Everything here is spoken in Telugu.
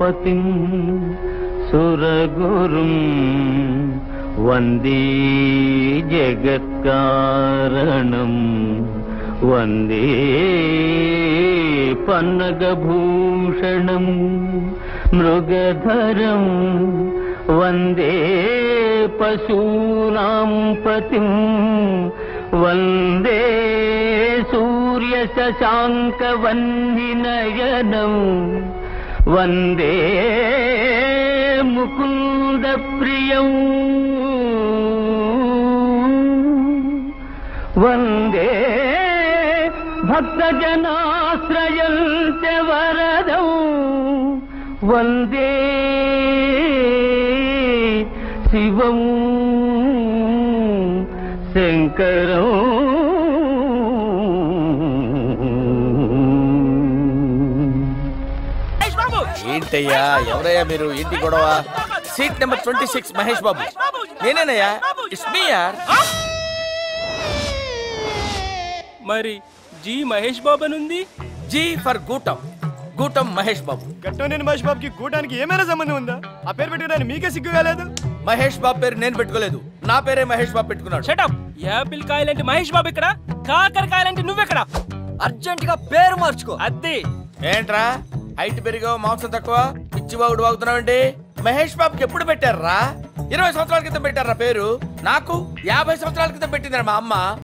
పతిం సురగురుం వందే జగత్కారణం వందే పన్నగభూషణం మృగధరం వందే పశూనాం పతిం వందే సూర్యశశాంకవన్నినయనం వందే ముకుంద ప్రియం వందే భక్తజనాశ్రయం వరదం వందే శివం శంకరం మహేష్ బాబు ఏంటయ్యా ఎవరయ్యా మీరు ఏంటి గొడవ seat number twenty six Mahesh Babu నేనేనయ్యా ఇట్స్ మీ యార్ మరి జీ మహేష్ బాబు అని ఉంది జీ ఫర్ గూటం గూటం మహేష్ బాబు గట్టోనేని మహేష్ బాబుకి కూటానికి ఏమైనా సంబంధం ఉందా ఆ పేరు పెట్టడానికి మీకే సిగ్గు కాలేదు మహేష్ బాబు పేరు నేను పెట్టుకోలేదు నా పేరే మహేష్ బాబు పెట్టుకున్నాడు షటప్ యాపిల్ కాయలంటే మహేష్ బాబు ఇక్కడ కాకరకాయలంటే నువ్వెక్కడ అర్జెంట్ గా పేరు మార్చుకో అద్దె ఏంట్రా హైట్ పెరిగావు మాంసం తక్కువ పిచ్చి బాగుడు వాగుతున్నావండి మహేష్ బాబుకి ఎప్పుడు పెట్టారా ఇరవై సంవత్సరాల క్రితం పెట్టారా పేరు నాకు యాభై సంవత్సరాల క్రితం పెట్టిందిరా మా అమ్మ